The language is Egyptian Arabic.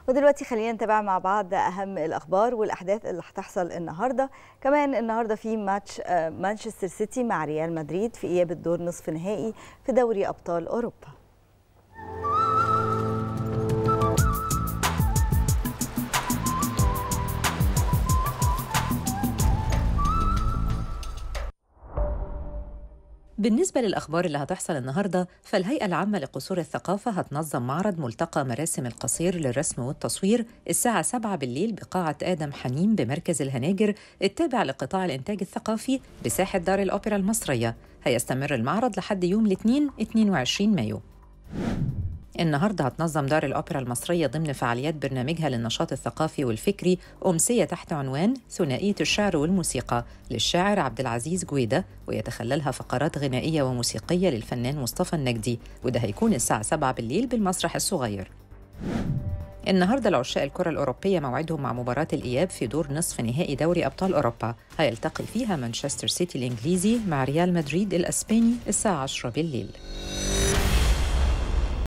ودلوقتي خلينا نتابع مع بعض اهم الاخبار والاحداث اللي هتحصل النهارده كمان النهارده في ماتش مانشستر سيتي مع ريال مدريد في اياب الدور نصف نهائي في دوري ابطال اوروبا بالنسبة للأخبار اللي هتحصل النهاردة فالهيئة العامة لقصور الثقافة هتنظم معرض ملتقى مراسم القصير للرسم والتصوير الساعة 7 بالليل بقاعة آدم حنيم بمركز الهناجر التابع لقطاع الإنتاج الثقافي بساحة دار الأوبرا المصرية هيستمر المعرض لحد يوم الاثنين 22 مايو النهارده هتنظم دار الأوبرا المصرية ضمن فعاليات برنامجها للنشاط الثقافي والفكري أمسية تحت عنوان ثنائية الشعر والموسيقى للشاعر عبد العزيز جويدة ويتخللها فقرات غنائية وموسيقية للفنان مصطفى النجدي وده هيكون الساعة 7 بالليل بالمسرح الصغير النهارده العشاء الكرة الأوروبية موعدهم مع مباراة الإياب في دور نصف نهائي دوري أبطال أوروبا هيلتقي فيها مانشستر سيتي الإنجليزي مع ريال مدريد الأسباني الساعة 10 بالليل